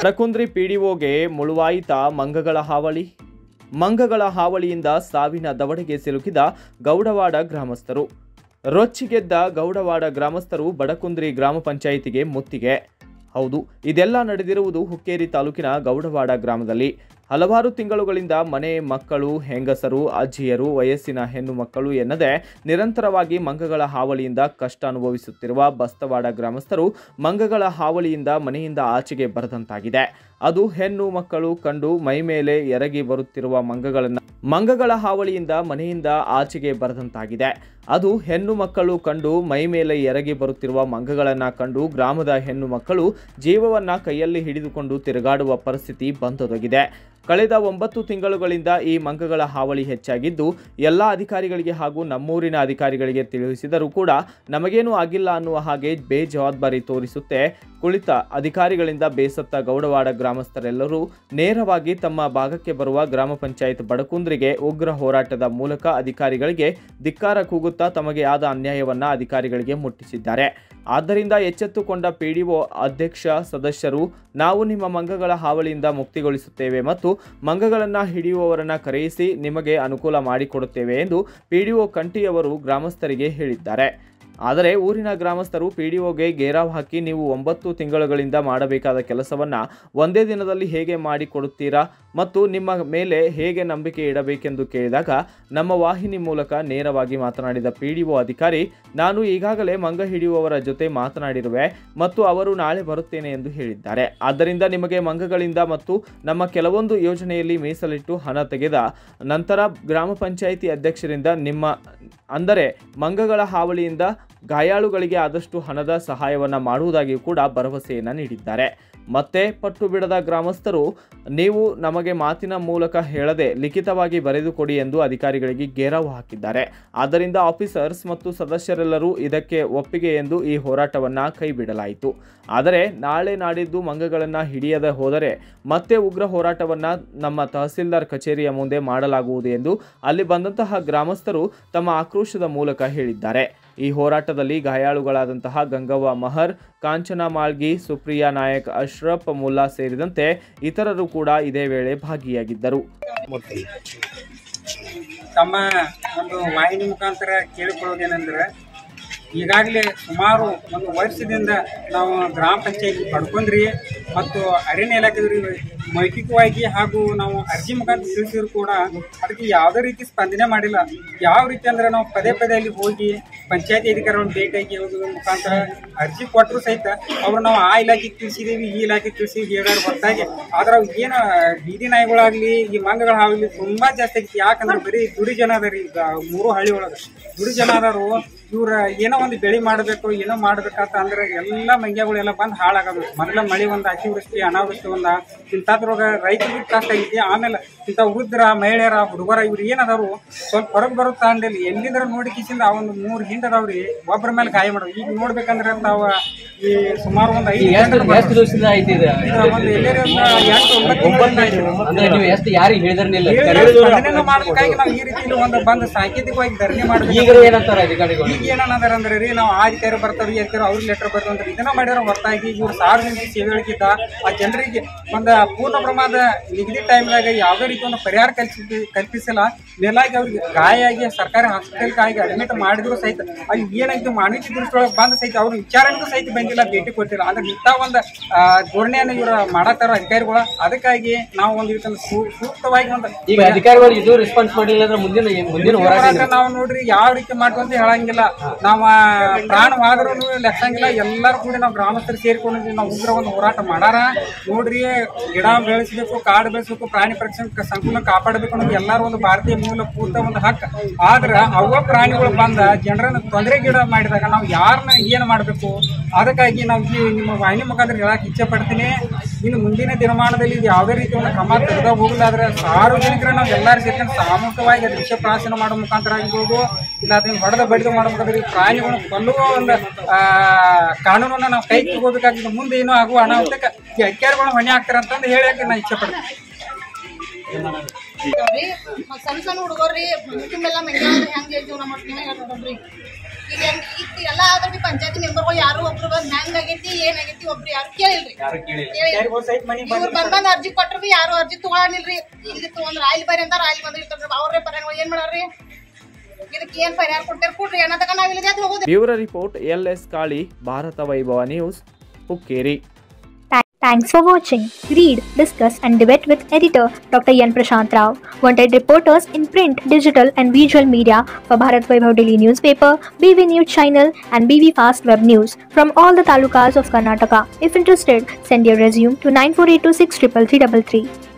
ಬಡಕುಂದ್ರಿ ಪಿಡಿಒಗೆ ಮುಳುವಾಯಿತ ಮಂಗಗಳ ಹಾವಳಿ ಮಂಗಗಳ ಹಾವಳಿಯಿಂದ ಸಾವಿನ ದವಡೆಗೆ ಸಿಲುಕಿದ ಗೌಡವಾಡ ಗ್ರಾಮಸ್ಥರು ರೊಚ್ಚಿಗೆದ್ದ ಗೌಡವಾಡ ಗ್ರಾಮಸ್ಥರು ಬಡಕುಂದ್ರಿ ಗ್ರಾಮ ಪಂಚಾಯಿತಿಗೆ ಮುತ್ತಿಗೆ ಹೌದು ಇದೆಲ್ಲ ನಡೆದಿರುವುದು ಹುಕ್ಕೇರಿ ತಾಲೂಕಿನ ಗೌಡವಾಡ ಗ್ರಾಮದಲ್ಲಿ ಹಲವಾರು ತಿಂಗಳುಗಳಿಂದ ಮನೆ ಮಕ್ಕಳು ಹೆಂಗಸರು ಅಜ್ಜಿಯರು ವಯಸ್ಸಿನ ಹೆಣ್ಣು ಮಕ್ಕಳು ಎನ್ನದೆ ನಿರಂತರವಾಗಿ ಮಂಗಗಳ ಹಾವಳಿಯಿಂದ ಕಷ್ಟ ಅನುಭವಿಸುತ್ತಿರುವ ಬಸ್ತವಾಡ ಗ್ರಾಮಸ್ಥರು ಮಂಗಗಳ ಹಾವಳಿಯಿಂದ ಮನೆಯಿಂದ ಆಚೆಗೆ ಬರದಂತಾಗಿದೆ ಅದು ಹೆಣ್ಣು ಮಕ್ಕಳು ಕಂಡು ಮೈ ಮೇಲೆ ಎರಗಿ ಬರುತ್ತಿರುವ ಮಂಗಗಳನ್ನು ಮಂಗಗಳ ಹಾವಳಿಯಿಂದ ಮನೆಯಿಂದ ಆಚೆಗೆ ಬರದಂತಾಗಿದೆ ಅದು ಹೆಣ್ಣು ಮಕ್ಕಳು ಕಂಡು ಮೈ ಮೇಲೆ ಎರಗಿ ಬರುತ್ತಿರುವ ಮಂಗಗಳನ್ನು ಕಂಡು ಗ್ರಾಮದ ಹೆಣ್ಣು ಮಕ್ಕಳು ಜೀವವನ್ನ ಕೈಯಲ್ಲಿ ಹಿಡಿದುಕೊಂಡು ತಿರುಗಾಡುವ ಪರಿಸ್ಥಿತಿ ಬಂದೊದಗಿದೆ ಕಳೆದ ಒಂಬತ್ತು ತಿಂಗಳುಗಳಿಂದ ಈ ಮಂಗಗಳ ಹಾವಳಿ ಹೆಚ್ಚಾಗಿದ್ದು ಎಲ್ಲ ಅಧಿಕಾರಿಗಳಿಗೆ ಹಾಗೂ ನಮ್ಮೂರಿನ ಅಧಿಕಾರಿಗಳಿಗೆ ತಿಳಿಸಿದರೂ ಕೂಡ ನಮಗೇನೂ ಆಗಿಲ್ಲ ಅನ್ನುವ ಹಾಗೆ ಬೇಜವಾಬ್ದಾರಿ ತೋರಿಸುತ್ತೆ ಕುಳಿತ ಅಧಿಕಾರಿಗಳಿಂದ ಬೇಸತ್ತ ಗೌಡವಾಡ ಗ್ರಾಮಸ್ಥರೆಲ್ಲರೂ ನೇರವಾಗಿ ತಮ್ಮ ಭಾಗಕ್ಕೆ ಬರುವ ಗ್ರಾಮ ಪಂಚಾಯತ್ ಬಡಕುಂದ್ರಿಗೆ ಉಗ್ರ ಹೋರಾಟದ ಮೂಲಕ ಅಧಿಕಾರಿಗಳಿಗೆ ಧಿಕ್ಕಾರ ಕೂಗುತ್ತಾ ತಮಗೆ ಆದ ಅನ್ಯಾಯವನ್ನ ಅಧಿಕಾರಿಗಳಿಗೆ ಮುಟ್ಟಿಸಿದ್ದಾರೆ ಆದ್ದರಿಂದ ಎಚ್ಚೆತ್ತುಕೊಂಡ ಪಿಡಿಒ ಅಧ್ಯಕ್ಷ ಸದಸ್ಯರು ನಾವು ನಿಮ್ಮ ಮಂಗಗಳ ಹಾವಳಿಯಿಂದ ಮುಕ್ತಿಗೊಳಿಸುತ್ತೇವೆ ಮತ್ತು ಮಂಗಗಳನ್ನು ಹಿಡಿಯುವವರನ್ನ ಕರೆಯಿಸಿ ನಿಮಗೆ ಅನುಕೂಲ ಮಾಡಿಕೊಡುತ್ತೇವೆ ಎಂದು ಪಿಡಿಒ ಕಂಠಿಯವರು ಗ್ರಾಮಸ್ಥರಿಗೆ ಹೇಳಿದ್ದಾರೆ ಆದರೆ ಊರಿನ ಗ್ರಾಮಸ್ಥರು ಪಿಡಿಒಗೆ ಗೇರಾವ್ ಹಾಕಿ ನೀವು ಒಂಬತ್ತು ತಿಂಗಳುಗಳಿಂದ ಮಾಡಬೇಕಾದ ಕೆಲಸವನ್ನ ಒಂದೇ ದಿನದಲ್ಲಿ ಹೇಗೆ ಮಾಡಿಕೊಡುತ್ತೀರಾ ಮತ್ತು ನಿಮ್ಮ ಮೇಲೆ ಹೇಗೆ ನಂಬಿಕೆ ಇಡಬೇಕೆಂದು ಕೇಳಿದಾಗ ನಮ್ಮ ವಾಹಿನಿ ಮೂಲಕ ನೇರವಾಗಿ ಮಾತನಾಡಿದ ಪಿಡಿಒ ಅಧಿಕಾರಿ ನಾನು ಈಗಾಗಲೇ ಮಂಗ ಹಿಡಿಯುವವರ ಜೊತೆ ಮಾತನಾಡಿರುವೆ ಮತ್ತು ಅವರು ನಾಳೆ ಬರುತ್ತೇನೆ ಎಂದು ಹೇಳಿದ್ದಾರೆ ಆದ್ದರಿಂದ ನಿಮಗೆ ಮಂಗಗಳಿಂದ ಮತ್ತು ನಮ್ಮ ಕೆಲವೊಂದು ಯೋಜನೆಯಲ್ಲಿ ಮೀಸಲಿಟ್ಟು ಹಣ ತೆಗೆದ ನಂತರ ಗ್ರಾಮ ಪಂಚಾಯಿತಿ ಅಧ್ಯಕ್ಷರಿಂದ ನಿಮ್ಮ ಅಂದರೆ ಮಂಗಗಳ ಹಾವಳಿಯಿಂದ ಗಾಯಾಳುಗಳಿಗೆ ಆದಷ್ಟು ಹಣದ ಸಹಾಯವನ್ನು ಮಾಡುವುದಾಗಿಯೂ ಕೂಡ ಭರವಸೆಯನ್ನು ನೀಡಿದ್ದಾರೆ ಮತ್ತೆ ಪಟ್ಟು ಬಿಡದ ಗ್ರಾಮಸ್ಥರು ನೀವು ನಮಗೆ ಮಾತಿನ ಮೂಲಕ ಹೇಳದೆ ಲಿಖಿತವಾಗಿ ಬರೆದು ಕೊಡಿ ಎಂದು ಅಧಿಕಾರಿಗಳಿಗೆ ಗೇರಾವು ಹಾಕಿದ್ದಾರೆ ಆದ್ದರಿಂದ ಆಫೀಸರ್ಸ್ ಮತ್ತು ಸದಸ್ಯರೆಲ್ಲರೂ ಇದಕ್ಕೆ ಒಪ್ಪಿಗೆ ಎಂದು ಈ ಹೋರಾಟವನ್ನು ಕೈಬಿಡಲಾಯಿತು ಆದರೆ ನಾಳೆ ನಾಡಿದ್ದು ಮಂಗಗಳನ್ನು ಹಿಡಿಯದೆ ಹೋದರೆ ಮತ್ತೆ ಉಗ್ರ ಹೋರಾಟವನ್ನು ನಮ್ಮ ತಹಸೀಲ್ದಾರ್ ಕಚೇರಿಯ ಮುಂದೆ ಮಾಡಲಾಗುವುದು ಎಂದು ಅಲ್ಲಿ ಬಂದಂತಹ ಗ್ರಾಮಸ್ಥರು ತಮ್ಮ ಆಕ್ರೋಶದ ಮೂಲಕ ಹೇಳಿದ್ದಾರೆ ಈ ಹೋರಾಟದಲ್ಲಿ ಗಾಯಾಳುಗಳಾದಂತಹ ಗಂಗವ್ವ ಮಹರ್ ಕಾಂಚನ ಮಾಳ್ಗಿ ಸುಪ್ರಿಯಾ ನಾಯಕ್ ಅಶ್ರಫ್ ಮುಲ್ಲಾ ಸೇರಿದಂತೆ ಇತರರು ಕೂಡ ಇದೇ ವೇಳೆ ಭಾಗಿಯಾಗಿದ್ದರು ತಮ್ಮ ಒಂದು ವಾಹಿನಿ ಮುಖಾಂತರ ಕೇಳಿಕೊಳ್ಳೋದೇನೆಂದ್ರೆ ಈಗಾಗಲೇ ಸುಮಾರು ಒಂದು ವರ್ಷದಿಂದ ನಾವು ಗ್ರಾಮ ಪಂಚಾಯತಿ ಪಡ್ಕೊಂಡ್ರಿ ಮತ್ತು ಅರಣ್ಯ ಇಲಾಖೆದವರಿಗೆ ಮೌಖಿಕವಾಗಿ ಹಾಗೂ ನಾವು ಅರ್ಜಿ ಮುಖಾಂತರ ತಿಳಿಸಿದ್ರು ಕೂಡ ಅದಕ್ಕೆ ಯಾವುದೇ ರೀತಿ ಸ್ಪಂದನೆ ಮಾಡಿಲ್ಲ ಯಾವ ರೀತಿ ಅಂದ್ರೆ ನಾವು ಪದೇ ಪದೇ ಅಲ್ಲಿ ಹೋಗಿ ಪಂಚಾಯತಿ ಅಧಿಕಾರಿಗಳನ್ನು ಭೇಟಿಯಾಗಿ ಹೋಗೋದ್ರ ಮುಖಾಂತರ ಅರ್ಜಿ ಕೊಟ್ಟರು ಸಹಿತ ಅವ್ರು ನಾವು ಆ ಇಲಾಖೆಗೆ ತಿಳಿಸಿದೀವಿ ಈ ಇಲಾಖೆಗೆ ತಿಳಿಸಿದೀವಿ ಹೇಳೋರು ಹೊರತಾಗಿ ಆದ್ರೆ ಅವು ಏನು ಬೀದಿ ನಾಯಿಗಳಾಗ್ಲಿ ಈ ಮಂಗಗಳಾಗಲಿ ತುಂಬಾ ಜಾಸ್ತಿ ಆಗೈತಿ ಯಾಕಂದ್ರೆ ಬರೀ ದುಡಿ ಜನ ಅದಾರಿ ಈಗ ಮೂರು ಹಳ್ಳಿ ಒಳಗೆ ದುಡಿ ಜನ ಅದಾರು ಇವ್ರ ಏನೋ ಒಂದು ಬೆಳೆ ಮಾಡಬೇಕು ಏನೋ ಮಾಡ್ಬೇಕಂತ ಅಂದ್ರೆ ಎಲ್ಲ ಮಂಗ್ಯಗಳೆಲ್ಲ ಬಂದು ಹಾಳಾಗೋದು ಮೊದಲ ಮಳೆ ಒಂದು ಅತಿವೃಷ್ಟಿ ಅನಾವೃಷ್ಟಿ ಒಂದ ಇಂಥದ್ರೊಳಗ ರೈತರಿಗೆ ಕಷ್ಟ ಐತಿ ಆಮೇಲೆ ಇಂಥ ವೃದ್ಧರ ಮಹಿಳೆಯರ ಹುಡುಗರ ಇವ್ರು ಏನದಾರು ಸ್ವಲ್ಪ ಹೊರಗೆ ಬರೋ ತಾಂಡಲ್ಲಿ ಎಲ್ಲಿಂದ್ರ ನೋಡಿ ಕಿಸಿಂದ ಆ ಒಂದು ಮೂರು ಹಿಂಡ್ ಅದಾವ್ರಿ ಒಬ್ಬರ ಮೇಲೆ ಗಾಯ ಮಾಡೋದು ಈಗ ನೋಡ್ಬೇಕಂದ್ರೆ ತಾವ ಈ ಸುಮಾರು ಒಂದು ಐದು ಎಷ್ಟು ಎಷ್ಟು ದಿವಸದಿಂದ ಐತಿ ಇದು ಒಂದು ಎಲ್ಲೇರಿ ಒಂದು ಎಂಟು ಒಂಬತ್ತು ತಿಂಗಳಿಂದ ಆಯ್ತು. ಅಂದ್ರೆ ನೀವು ಎಷ್ಟು ಯಾರಿಗೆ ಹೇಳಿದ್ರನಿಲ್ಲ ಹೇಳಿದ್ರೆ ಸ್ಪಂದನೆನೂ ಮಾಡ್ಬೇಕಾಗಿ ನಾವು ಈ ರೀತಿ ಒಂದು ಬಂದು ಸಾಂಕೇತಿಕವಾಗಿ ಧರಣಿ ಮಾಡ್ಬೇಕು ಈಗ ಏನಂತಾರ ಅಧಿಕಾರಿಗಳು ಈಗ ಏನನ್ನದಾರ ಅಂದ್ರೆ ರೀ ನಾವು ಆ ಅಧಿಕಾರಿ ಬರ್ತಾರ ಈ ಅಧಿಕಾರಿ ಅವ್ರಿಗೆ ಲೆಟರ್ ಬರ್ತಾವಂದ್ರೆ ಇದನ್ನ ಮಾಡ್ಯಾರ ಹೊರತಾಗಿ ಇವ್ರು ಸಾರ್ವಜನಿಕ ಸೇವೆಗಳಿಗಿಂತ ಆ ಜನರಿಗೆ ಒಂದು ಪೂರ್ಣ ಪ್ರಮಾಣದ ನಿಗದಿ ಟೈಮ್ದಾಗ ಯಾವುದೇ ರೀತಿ ಒಂದು ಪರಿಹಾರ ಕಲ್ಪಿಸಿ ಕಲ್ಪಿಸಿಲ್ಲ ಮೇಲಾಗಿ ಅವ್ರಿಗೆ ಗಾಯ ಆಗಿ ಸರ್ಕಾರಿ ಹಾಸ್ಪಿಟಲ್ಗೆ ಆಗಿ ಅಡ್ಮಿಟ್ ಮಾಡಿದ್ರು ಸಹಿತ ಅಲ್ಲಿ ಏನಾಯ್ತು ಮಾನವೀಯ ದೃಷ್ಟಿಯೊಳಗೆ ಬಂದ ಸಹಿತ ಅವ್ರ ವಿಚಾರಣೆಗೂ ಸಹಿತ ಬಂದಿಲ್ಲ ಭೇಟಿ ಕೊಟ್ಟಿಲ್ಲ ಅಂದ್ರೆ ಇಂಥ ಒಂದು ಆ, ಧೋರಣೆಯನ್ನು ಇವರು ಮಾಡತ್ತಾರ ಅಧಿಕಾರಿಗಳು ಅದಕ್ಕಾಗಿ ನಾವು ಒಂದು ಇದನ್ನ ಸೂ- ಸೂಕ್ತವಾಗಿ ಒಂದು ಈಗ ಅಧಿಕಾರಿಗಳು ಇದು ರೆಸ್ಪಾನ್ಸ್ ಮಾಡಿಲ್ಲ ಅಂದ್ರೆ ಮುಂದಿನ ಮುಂದಿನ ಹೋರಾಟ ಹೋರಾಟ ನಾವು ನೋಡ್ರಿ ಯಾವ ರೀತಿ ಮಾಡ್ಕೊಂತ ಹೇಳಂಗಿಲ್ಲ ನಾವ ಪ್ರಾಣವಾದ್ರೂ ಲೆಕ್ಕಂಗಿಲ್ಲ ಎಲ್ಲರೂ ಕೂಡ ನಾವು ಗ್ರಾಮಸ್ಥರು ಸೇರ್ಕೊಂಡು ನಾವು ಉಗ್ರ ಒಂದು ಹೋರಾಟ ಮಾಡಾರ ನೋಡ್ರಿ ಗಿಡ ಬೆಳೆಸಬೇಕು ಕಾಡು ಬೆಳೆಸಬೇಕು ಪ್ರಾಣಿ ಪರಿಸರ ಸಂಕುಲ ಕಾಪಾಡಬೇಕು ಅನ್ನೋದು ಎಲ್ಲರೂ ಒಂದು ಭಾರತೀಯ ಮೂಲಭೂತ ಒಂದು ಹಕ್ಕು ಆದ್ರ ಅವ ಪ್ರಾಣಿಗಳು ಬಂದ ಜನರನ್ನ ತೊಂದರೆ ಗಿಡ ಮಾಡಿದಾಗ ನಾವು ಯಾರನ್ನ ಏನ್ ಮಾಡ್ಬೇಕು ಅದಕ್ಕಾಗಿ ನಾವು ಈ ನಿಮ್ಮ ವಾಹಿನಿ ಮುಖಾಂತರ ಹೇಳಕ್ ಇಚ್ಛೆ ಪಡ್ತೀನಿ ಇನ್ನು ಮುಂದಿನ ದಿನಮಾನದಲ್ಲಿ ಇದು ಯಾವುದೇ ರೀತಿ ಒಂದು ಕ್ರಮ ತೆಗೆದ ಹೋಗಲಾದ್ರೆ ಸಾರ್ವಜನಿಕರ ನಾವು ಎಲ್ಲರೂ ಸೇರ್ಕೊಂಡು ಸಾಮೂಹಿಕವಾಗಿ ಅದು ವಿಷ ಪ್ರಾಶನ ಮಾಡೋ ಮುಖಾಂತರ ಆಗಿರ್ಬೋದು ಇಲ್ಲ ಅದನ್ನ ಹೊಡೆದ ಬಡಿದ ಮಾಡೋ ಮುಖಾಂತರ ಈ ಪ್ರಾಣಿಗಳನ್ನು ಕೊಲ್ಲುವ ಒಂದು ಆ, ಕಾನೂನನ್ನ ನಾವು ಕೈ ತಗೋಬೇಕಾಗಿದೆ ಮುಂದೆ ಏನೋ ಆಗುವ ಅನಾಹುತಕ್ಕೆ ಈ ಅಧಿಕಾರಿಗಳು ಹೊಣೆ ಆಗ್ತಾರೆ ಅಂತಂದು ಹೇಳಕ್ಕೆ ನಾನು ಇಚ್ಛೆ ಪಡ್ತೀನಿ ರೀ ಮತ್ತ್ ಸಣ್ಣ ಸಣ್ಣ ಹುಡುಗರ್ರಿ ಹುಟ್ಟುಂಬೆಲ್ಲ ಮೆಂಗ್ಯಾವ್ರಿ ಹೆಂಗೆ ಜೀವನ ಮಾಡ್ತೀನಿ ಹೇಳ್ರಿ ಈಗ ಏನ್- ಈಗ ಇಷ್ಟು ಎಲ್ಲ ಆದ್ರೂ ಬಿ ಪಂಚಾಯತಿ ಮೆಂಬರ್ಗಳು ಯಾರು ಒಬ್ರು ಬಂದ್ ಹೆಂಗ್ ಆಗೈತಿ ಏನಾಗೈತಿ ಒಬ್ರು ಯಾರು ಕೇಳಿಲ್ರಿ ಯಾರು ಕೇಳಿಲ್ಲ ಕೇಳಿಲ್ಲ. ಇವ್ರು ಬಂದ್ ಬಂದ್ ಅರ್ಜಿ ಕೊಟ್ರು ಬಿ ಯಾರು ಅರ್ಜಿ ತಗೊಳನಿಲ್ರಿ ಇಲ್ಲಿ ತಗೊಂಡ್ರ ಆಯ್ಲ್ ಬರ್ರಿ ಅಂತಾರ ಆಯ್ಲ್ ಬಂದಿರ್ತಾರ ಅವ್ರೇ ಪರಿಹಾರ ಏನ್ ಮಾಡ್ರಿ ಇದಕ್ಕೆ ಏನ್ ಪರಿಹಾರ ಕೊಡ್ತಾರ ಕೊಡ್ರಿ ಅನ್ನತಕ ನಾವ್ ಇಲ್ಲಿದೆ ಅದು ಹೋಗುದು bureau report L S Kali Bharata Vaibhava news Hukkeri Tha- Thanks for watching. Read, discuss, and debate with editor Dr. Yan Prashant Rao. Wanted reporters in print, digital, and visual media for Bharat Vaibhav Daily Newspaper, BV News Channel, and BV Fast Web News from all the talukas of Karnataka. If interested, send your resume to 9482633333.